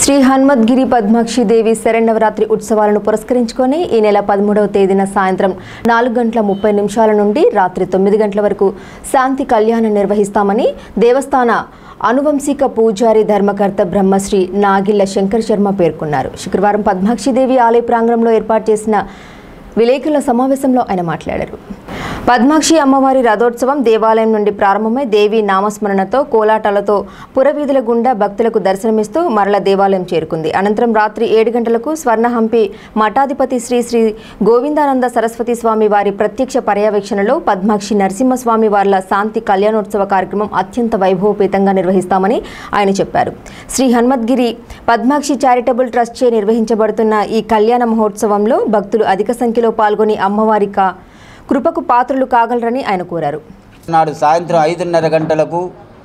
శ్రీ హనుమద్గిరి పద్మాక్షి దేవి శరణవరాత్రి ఉత్సవాలను పురస్కరించుకొని ఈ నెల పదమూడవ తేదీన సాయంత్రం నాలుగు గంటల ముప్పై నిమిషాల నుండి రాత్రి తొమ్మిది గంటల వరకు శాంతి కళ్యాణం నిర్వహిస్తామని దేవస్థాన అనువంశిక పూజారి ధర్మకర్త బ్రహ్మశ్రీ నాగిళ్ల శంకర్ శర్మ పేర్కొన్నారు శుక్రవారం పద్మాక్షిదేవి ఆలయ ప్రాంగణంలో ఏర్పాటు చేసిన విలేకరుల సమావేశంలో ఆయన మాట్లాడారు పద్మాక్షి అమ్మవారి రథోత్సవం దేవాలయం నుండి ప్రారంభమై దేవి నామస్మరణతో కోలాటాలతో పురవీధుల గుండా భక్తులకు దర్శనమిస్తూ మరల దేవాలయం చేరుకుంది అనంతరం రాత్రి ఏడు గంటలకు స్వర్ణహంపి మఠాధిపతి శ్రీ శ్రీ గోవిందానంద సరస్వతి స్వామి వారి ప్రత్యక్ష పర్యవేక్షణలో పద్మాక్షి నరసింహస్వామి వార్ల శాంతి కళ్యాణోత్సవ కార్యక్రమం అత్యంత వైభవపేతంగా నిర్వహిస్తామని ఆయన చెప్పారు శ్రీ హనుమద్గిరి పద్మాక్షి చారిటబుల్ ట్రస్ట్ చే నిర్వహించబడుతున్న ఈ కళ్యాణ మహోత్సవంలో భక్తులు అధిక సంఖ్యలో పాల్గొని అమ్మవారి కా- కృపకు పాత్రలు కాగలరని ఆయన కోరారు నాడు సాయంత్రం ఐదున్నర గంటలకు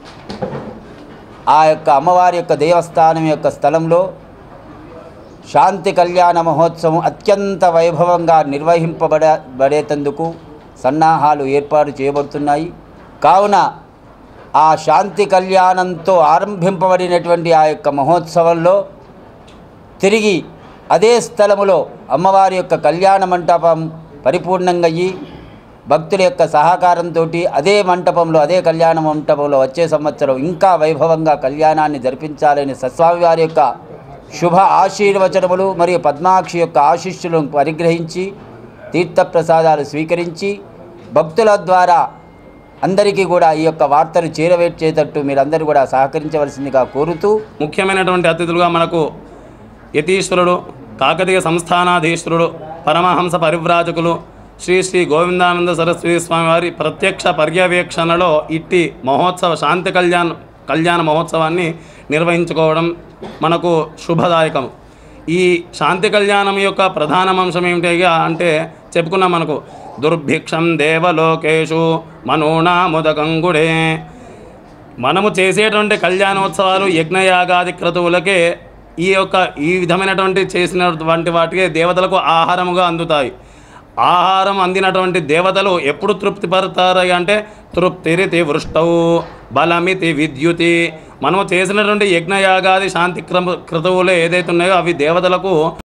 ఆ యొక్క అమ్మవారి యొక్క దేవస్థానం యొక్క స్థలంలో శాంతి కళ్యాణ మహోత్సవం అత్యంత వైభవంగా నిర్వహింపబడ బడేటందుకు సన్నాహాలు ఏర్పాటు చేయబడుతున్నాయి కావున ఆ శాంతి కళ్యాణంతో ఆరంభింపబడినటువంటి ఆ యొక్క మహోత్సవంలో తిరిగి అదే స్థలములో అమ్మవారి యొక్క కళ్యాణ మంటపం పరిపూర్ణంగా అయ్యి భక్తుల యొక్క సహకారంతో అదే మంటపంలో అదే కళ్యాణ మంటపంలో వచ్చే సంవత్సరం ఇంకా వైభవంగా కళ్యాణాన్ని జరిపించాలని సస్వామివారి యొక్క శుభ ఆశీర్వచనములు మరియు పద్మాక్షి యొక్క ఆశీస్సులను పరిగ్రహించి తీర్థప్రసాదాలు స్వీకరించి భక్తుల ద్వారా అందరికీ కూడా ఈ యొక్క వార్తను చేరవేర్చేటట్టు మీరందరూ కూడా సహకరించవలసిందిగా కోరుతూ ముఖ్యమైనటువంటి అతిథులుగా మనకు యతీశ్వరుడు కాకతీయ సంస్థానాధీశ్వరుడు పరమహంస పరివ్రాజకులు శ్రీ శ్రీ గోవిందానంద సరస్వతి స్వామి వారి ప్రత్యక్ష పర్యవేక్షణలో ఇట్టి మహోత్సవ శాంతి కళ్యాణ్ కళ్యాణ మహోత్సవాన్ని నిర్వహించుకోవడం మనకు శుభదాయకం ఈ శాంతి కళ్యాణం యొక్క ప్రధాన అంశం ఏమిటిగా అంటే చెప్పుకున్నాం మనకు దుర్భిక్షం దేవలోకేషు మనోనాముదకంగుడే మనము చేసేటువంటి కళ్యాణోత్సవాలు యజ్ఞయాగాది క్రతువులకే ఈ యొక్క ఈ విధమైనటువంటి చేసినటువంటి వాటికే దేవతలకు ఆహారముగా అందుతాయి ఆహారం అందినటువంటి దేవతలు ఎప్పుడు తృప్తి పడతారు అంటే తృప్తిరితి వృష్టవు బలమితి విద్యుతి మనము చేసినటువంటి యజ్ఞయాగాది శాంతి క్రమ క్రతువులు ఏదైతే ఉన్నాయో అవి దేవతలకు